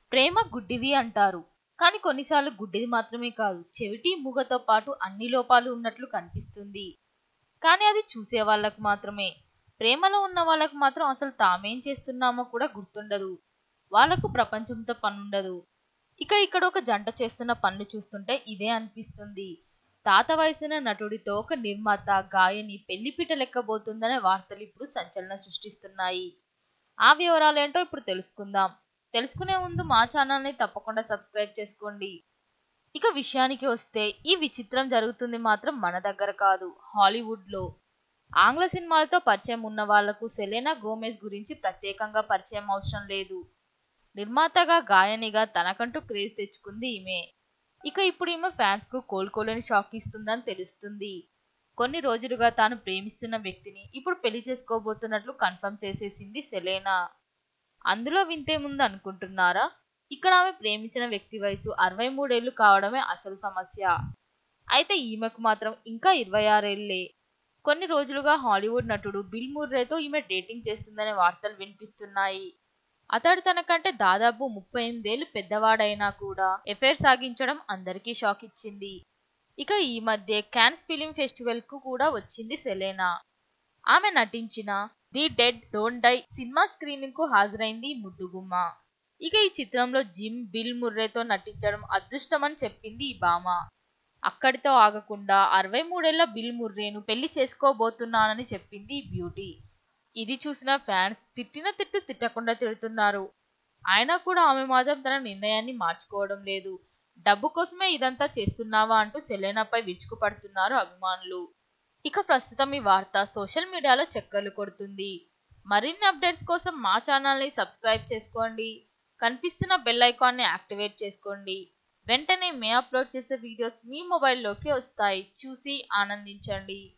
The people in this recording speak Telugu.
ప్రేమ గుడ్డిది అంటారు కానీ కొన్నిసార్లు గుడ్డిది మాత్రమే కాదు చెవిటి మూగతో పాటు అన్ని లోపాలు ఉన్నట్లు కనిపిస్తుంది కానీ అది చూసే వాళ్ళకు మాత్రమే ప్రేమలో ఉన్న వాళ్ళకు మాత్రం అసలు తామేం చేస్తున్నామో కూడా గుర్తుండదు వాళ్ళకు ప్రపంచంతో పనుండదు ఇక ఇక్కడ ఒక జంట చేస్తున్న పనులు చూస్తుంటే ఇదే అనిపిస్తుంది తాత వయసున నటుడితో ఒక నిర్మాత గాయని పెళ్లిపీట లెక్కబోతుందనే వార్తలు ఇప్పుడు సంచలనం సృష్టిస్తున్నాయి ఆ వివరాలేంటో ఇప్పుడు తెలుసుకుందాం తెలుసుకునే ముందు మా ఛానల్ని తప్పకుండా సబ్స్క్రైబ్ చేసుకోండి ఇక విషయానికి వస్తే ఈ విచిత్రం జరుగుతుంది మాత్రం మన దగ్గర కాదు హాలీవుడ్లో ఆంగ్ల సినిమాలతో పరిచయం ఉన్న వాళ్లకు సెలెనా గోమెజ్ గురించి ప్రత్యేకంగా పరిచయం అవసరం లేదు నిర్మాతగా గాయనిగా తనకంటూ క్రేజ్ తెచ్చుకుంది ఈమె ఇక ఇప్పుడు ఈమె ఫ్యాన్స్ కు కోలుకోలేని షాక్ ఇస్తుందని తెలుస్తుంది కొన్ని రోజులుగా తాను ప్రేమిస్తున్న వ్యక్తిని ఇప్పుడు పెళ్లి చేసుకోబోతున్నట్లు కన్ఫర్మ్ చేసేసింది సెలేనా అందులో వింతేముంది అనుకుంటున్నారా ఇక్కడ ఆమె ప్రేమించిన వ్యక్తి వయసు అరవై మూడేళ్లు కావడమే అసలు సమస్య అయితే ఈమెకు మాత్రం ఇంకా ఇరవై ఆరేళ్లే కొన్ని రోజులుగా హాలీవుడ్ నటుడు బిల్ ముర్రేతో ఈమె డేటింగ్ చేస్తుందనే వార్తలు వినిపిస్తున్నాయి అతడు తనకంటే దాదాపు ముప్పై ఎనిమిదేళ్లు పెద్దవాడైనా కూడా ఎఫైర్ సాగించడం అందరికీ షాక్ ఇచ్చింది ఇక ఈ మధ్య క్యాన్స్ ఫిలిం ఫెస్టివల్ కు కూడా వచ్చింది సెలేనా ఆమె నటించిన ది డెడ్ డోంట్ డై సినిమా స్క్రీనింగ్ కు హాజరైంది ఈ ముద్దుగుమ్మ ఇక ఈ చిత్రంలో జిమ్ బిల్ ముర్రేతో నటించడం అదృష్టమని చెప్పింది ఈ భామ అక్కడితో ఆగకుండా అరవై మూడేళ్ల బిల్ ముర్రేను పెళ్లి చేసుకోబోతున్నానని చెప్పింది ఈ బ్యూటీ ఇది చూసిన ఫ్యాన్స్ తిట్టిన తిట్టు తిట్టకుండా తిడుతున్నారు అయినా కూడా ఆమె మాత్రం తన నిర్ణయాన్ని మార్చుకోవడం లేదు డబ్బు కోసమే ఇదంతా చేస్తున్నావా అంటూ సెలెనాపై విరుచుకుపడుతున్నారు అభిమానులు ఇక ప్రస్తుతం ఈ వార్త సోషల్ మీడియాలో చక్కర్లు కొడుతుంది మరిన్ని అప్డేట్స్ కోసం మా ఛానల్ని సబ్స్క్రైబ్ చేసుకోండి కనిపిస్తున్న బెల్ ఐకాన్ని యాక్టివేట్ చేసుకోండి వెంటనే మే అప్లోడ్ చేసే వీడియోస్ మీ మొబైల్లోకి వస్తాయి చూసి ఆనందించండి